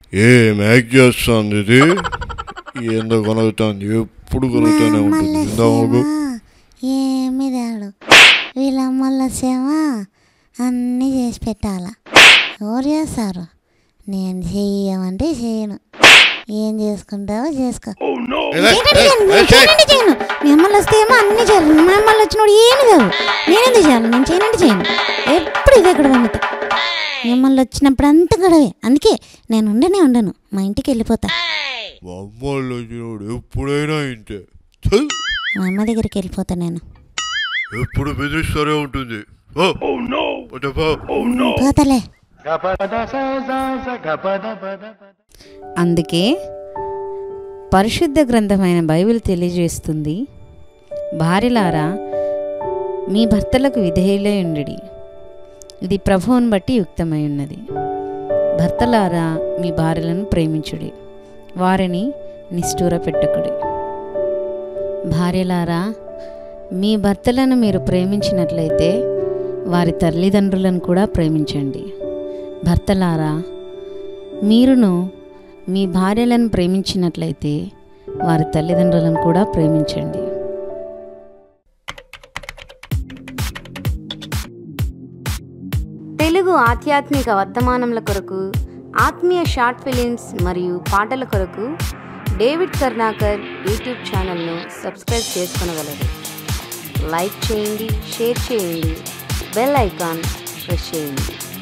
ఏం యాక్ట్ చేస్తుంది ఇది ఏందో కొనుగుతుంది ఎప్పుడు కొనుగుతూనే ఉంటుంది ఇందామకు ఏమి తేడు వీళ్ళ అమ్మల సేవ అన్నీ చేసి పెట్టాల ఎవరు చేస్తారు నేను చెయ్యమంటే చేయను ఏం చేసుకుంటావో చేసుకో చేయనంటే చేయను, నేను చేయనంటే చేయను మీ అమ్మలు వస్తే ఏమో అన్నీ చేయాలి మా అమ్మలు వచ్చినప్పుడు ఏమి కాదు నేనెందుకు చేయాలి నేను చేయనంటే చేయను ఎప్పుడు ఇదే ఇక్కడ పండుతా మీ అమ్మలు వచ్చినప్పుడు అంత గొడవే అందుకే నేను ఉండనే ఉండను మా ఇంటికి వెళ్ళిపోతా మా అమ్మోళ్ళు వచ్చినప్పుడు ఎప్పుడైనా ఇంతే ఛ! మా అమ్మ దగ్గరికి వెళ్ళిపోతా నేను ఎప్పుడు బెదిరిస్తూనే ఉంటుంది ఓ పోతే పో. పోతలే అందుకే పరిశుద్ధ గ్రంథమైన బైబిల్ తెలియజేస్తుంది భార్యలారా మీ భర్తలకు విధేయులై ఉండుడి ఇది ప్రభువుని బట్టి యుక్తమై ఉన్నది భర్తలారా మీ భార్యలను ప్రేమించుడి వారిని నిష్ఠూర పెట్టుకుడి భార్యలారా మీ భర్తలను మీరు ప్రేమించినట్లయితే వారి తల్లిదండ్రులను కూడా ప్రేమించండి భర్తలారా మీరును మీ భార్యలను ప్రేమించినట్లయితే వారి తల్లిదండ్రులను కూడా ప్రేమించండి తెలుగు ఆధ్యాత్మిక వర్తమానముల కొరకు ఆత్మీయ షార్ట్ ఫిలిమ్స్ మరియు పాటల కొరకు డేవిడ్ కర్ణాకర్ యూట్యూబ్ ఛానల్ను సబ్స్క్రైబ్ చేసుకొనగలరు లైక్ చేయండి షేర్ చేయండి బెల్ ఐకాన్ ప్రెస్ చేయండి